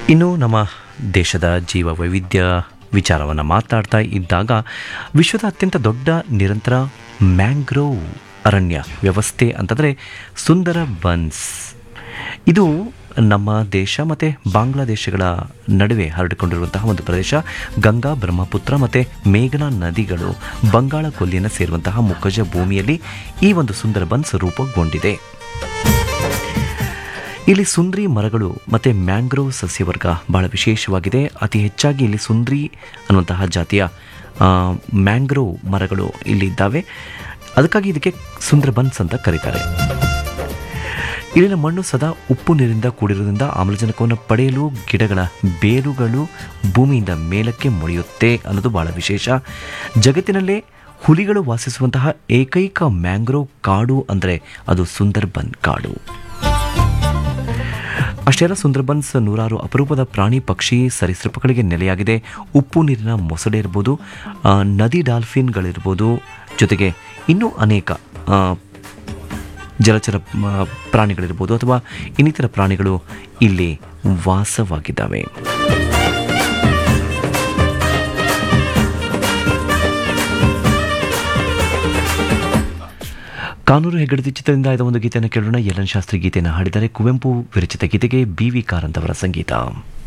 ಇನ್ನು ನಮ್ಮ ದೇಶದ ಜೀವ ವೈವಿಧ್ಯ ವಿಚಾರವನ್ನು ಮಾತನಾಡ್ತಾ ಇದ್ದಾಗ ವಿಶ್ವದ ಅತ್ಯಂತ ದೊಡ್ಡ ನಿರಂತರ ಮ್ಯಾಂಗ್ರೋವ್ ಅರಣ್ಯ ವ್ಯವಸ್ಥೆ ಅಂತಂದರೆ ಸುಂದರ ಬನ್ಸ್ ಇದು ನಮ್ಮ ದೇಶ ಮತ್ತು ಬಾಂಗ್ಲಾದೇಶಗಳ ನಡುವೆ ಹರಡಿಕೊಂಡಿರುವಂತಹ ಒಂದು ಪ್ರದೇಶ ಗಂಗಾ ಬ್ರಹ್ಮಪುತ್ರ ಮತ್ತು ಮೇಘನಾ ನದಿಗಳು ಬಂಗಾಳ ಕೊಲ್ಲಿಯನ್ನು ಸೇರುವಂತಹ ಮುಖಜ ಭೂಮಿಯಲ್ಲಿ ಈ ಒಂದು ಸುಂದರ ಬನ್ಸ್ ರೂಪುಗೊಂಡಿದೆ ಇಲ್ಲಿ ಸುಂದ್ರಿ ಮರಗಳು ಮತ್ತು ಮ್ಯಾಂಗ್ರೋವ್ ಸಸ್ಯವರ್ಗ ಬಹಳ ವಿಶೇಷವಾಗಿದೆ ಅತಿ ಹೆಚ್ಚಾಗಿ ಇಲ್ಲಿ ಸುಂದ್ರಿ ಅನ್ನುವಂತಹ ಜಾತಿಯ ಆ, ಮ್ಯಾಂಗ್ರೋವ್ ಮರಗಳು ಇಲ್ಲಿ ಇದ್ದಾವೆ ಅದಕ್ಕಾಗಿ ಇದಕ್ಕೆ ಸುಂದರ ಬನ್ಸ್ ಅಂತ ಕರೀತಾರೆ ಇಲ್ಲಿನ ಮಣ್ಣು ಸದಾ ಉಪ್ಪು ನೀರಿನಿಂದ ಕೂಡಿರುವುದರಿಂದ ಆಮ್ಲಜನಕವನ್ನು ಪಡೆಯಲು ಗಿಡಗಳ ಬೇರುಗಳು ಭೂಮಿಯಿಂದ ಮೇಲಕ್ಕೆ ಮೊಳೆಯುತ್ತೆ ಅನ್ನೋದು ಬಹಳ ವಿಶೇಷ ಜಗತ್ತಿನಲ್ಲೇ ಹುಲಿಗಳು ವಾಸಿಸುವಂತಹ ಏಕೈಕ ಮ್ಯಾಂಗ್ರೋವ್ ಕಾಡು ಅಂದರೆ ಅದು ಸುಂದರ್ಬನ್ ಕಾಡು ಅಷ್ಟೇ ಅಲ್ಲ ಸುಂದರ್ಬನ್ಸ್ ನೂರಾರು ಅಪರೂಪದ ಪ್ರಾಣಿ ಪಕ್ಷಿ ಸರೀಸೃಪಗಳಿಗೆ ನೆಲೆಯಾಗಿದೆ ಉಪ್ಪು ನೀರಿನ ಮೊಸಳೆ ಇರ್ಬೋದು ಆ, ನದಿ ಡಾಲ್ಫಿನ್ಗಳಿರ್ಬೋದು ಜೊತೆಗೆ ಇನ್ನೂ ಅನೇಕ ಆ, ಜಲಚರ ಮ, ಪ್ರಾಣಿಗಳಿರ್ಬೋದು ಅಥವಾ ಇನ್ನಿತರ ಪ್ರಾಣಿಗಳು ಇಲ್ಲಿ ವಾಸವಾಗಿದ್ದಾವೆ ಕಾನೂರು ಹೆಗ್ಗಡತಿ ಚಿತ್ರದಿಂದ ಆಯ್ದ ಒಂದು ಗೀತೆಯನ್ನು ಕೇಳೋಣ ಯಲನ್ ಶಾಸ್ತ್ರಿ ಗೀತೆಯನ್ನು ಹಾಡಿದರೆ ಕುವೆಂಪು ವಿರಚಿತ ಗೀತೆಗೆ ಬಿ ವಿ ಕಾರಂತ್ ಅವರ ಸಂಗೀತ